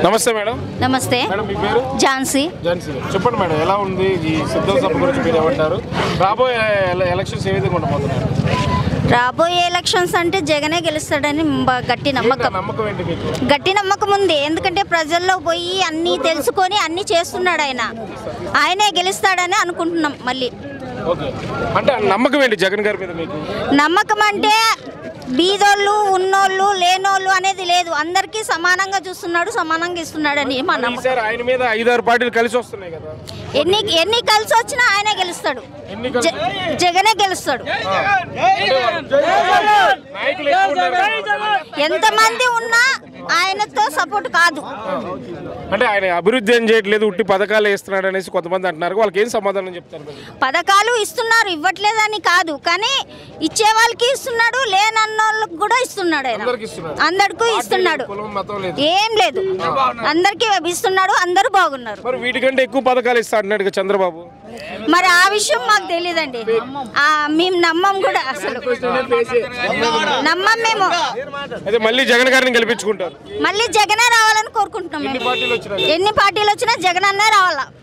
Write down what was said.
నమస్తే మేడం నమస్తే మేడం మీ పేరు ఝాన్సీ ఝాన్సీ గారు. చెప్పండి మేడం ఎలా ఉంది ఈ సిద్ధం సభ గురించి మీరు ఏమంటారు రాబోయే ఎల- ఎలక్షన్స్ ఏ విధంగా ఉండబోతున్నారు రాబోయే ఎలక్షన్స్ అంటే జగనే గెలుస్తాడని బ- గట్టి ఏంటి ఆ నమ్మకం నమ్మకం ఏంటి మీకు గట్టి నమ్మకం ఉంది ఎందుకంటే ప్రజల్లో పోయి అన్నీ తెలుసుకొని అన్నీ చేస్తున్నాడు ఆయన ఆయనే గెలుస్తాడని అనుకుంటున్నాం మళ్ళీ ఓకే అంటే ఆ నమ్మకం ఏంటి జగన్ గారి మీద మీకు నమ్మకం అంటే బీదోళ్ళు ఉన్నోళ్ళు లేనోళ్ళు అనేది లేదు అందరికీ సమానంగా చూస్తున్నాడు సమానంగా ఇస్తున్నాడని మా నమ్మకం ఈసారి ఆయన మీద ఐదారు పార్టీలు కలిసి వస్తున్నాయి కదా ఎన్ని ఎన్ని కలిసి వచ్చినా ఆయనే గెలుస్తాడు ఎన్ని కలిసి జ- జగనే గెలుస్తాడు నాయకులు ఎక్కువ ఉన్నారు. ఎంతమంది ఉన్నా ఆయనతో సపోర్ట్ కాదు అంటే ఆయన అభివృద్ధి ఏం చేయట్లేదు ఉట్టి పథకాలు వేస్తున్నాడు అనేసి కొంతమంది అంటున్నారు వాళ్ళకి ఏం సమాధానం చెప్తారు మీరు? పథకాలు ఇస్తున్నారు ఇవ్వట్లేదని కాదు కానీ ఇచ్చే వాళ్ళకి ఇస్తున్నాడు లేనన్న వాళ్ళకి కూడా ఇస్తున్నాడు ఆయన అందరికి ఇస్తున్నాడు అందరికీ ఇస్తున్నాడు కులం మతం లేదు ఏం లేదు అందరికీ ఇస్తున్నాడు అందరూ బాగున్నారు మరి వీటికంటే ఎక్కువ పథకాలు ఇస్తా అంటున్నాడు కదా చంద్రబాబు మరి ఆ విషయం మాకు తెలియదండి ఆ మేము నమ్మం కూడా అసలు నమ్మం మేము అయితే మళ్ళీ జగన్ గారిని గెలిపించుకుంటారు మళ్ళీ జగనే రావాలని కోరుకుంటున్నాం ఎన్ని మేము పార్టీలు వచ్చినా ఎన్ని పార్టీలు వచ్చినా జగన్ అన్నే రావాలా